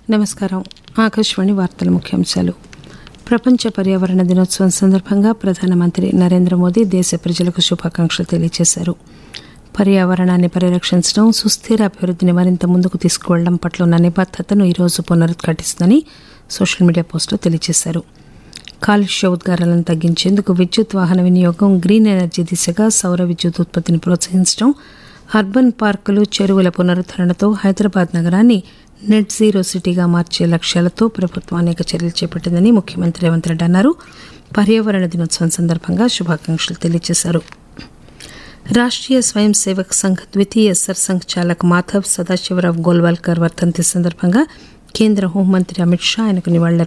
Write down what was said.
నమస్కారం ఆకాశవాణి వార్తల ముఖ్యాంశాలు ప్రపంచ పర్యావరణ దినోత్సవం సందర్భంగా ప్రధానమంత్రి నరేంద్ర మోదీ దేశ ప్రజలకు శుభాకాంక్షలు తెలియజేశారు పర్యావరణాన్ని పరిరక్షించడం సుస్థిర అభివృద్ధిని మరింత ముందుకు తీసుకువెళ్లడం పట్ల ఉన్న నిబద్దతను ఈరోజు పునరుద్ఘాటిస్తుందని సోషల్ మీడియా పోస్టులో తెలియజేశారు కాలుష్య ఉద్గారాలను తగ్గించేందుకు విద్యుత్ వాహన వినియోగం గ్రీన్ ఎనర్జీ దిశగా సౌర విద్యుత్ ఉత్పత్తిని ప్రోత్సహించడం అర్బన్ పార్కులు చెరువుల పునరుద్దరణతో హైదరాబాద్ నగరాన్ని నెట్ జీరో సిటీగా మార్చే లక్ష్యాలతో ప్రభుత్వం అనేక చర్యలు చేపట్టిందని ముఖ్యమంత్రి రేవంత్ రెడ్డి అన్నారు పర్యావరణ దినోత్సవం సందర్భంగా శుభాకాంక్షలు తెలియజేశారు రాష్ట్రీయ స్వయం సేవక్ సంఘ్ ద్వితీయ సర్సంఘ్ చాలక్ మాధవ్ సదాశివరావు గోల్వాల్కర్ వర్ధంతి సందర్భంగా కేంద్ర హోంమంత్రి అమిత్ షా ఆయనకు నివాళులర్పించారు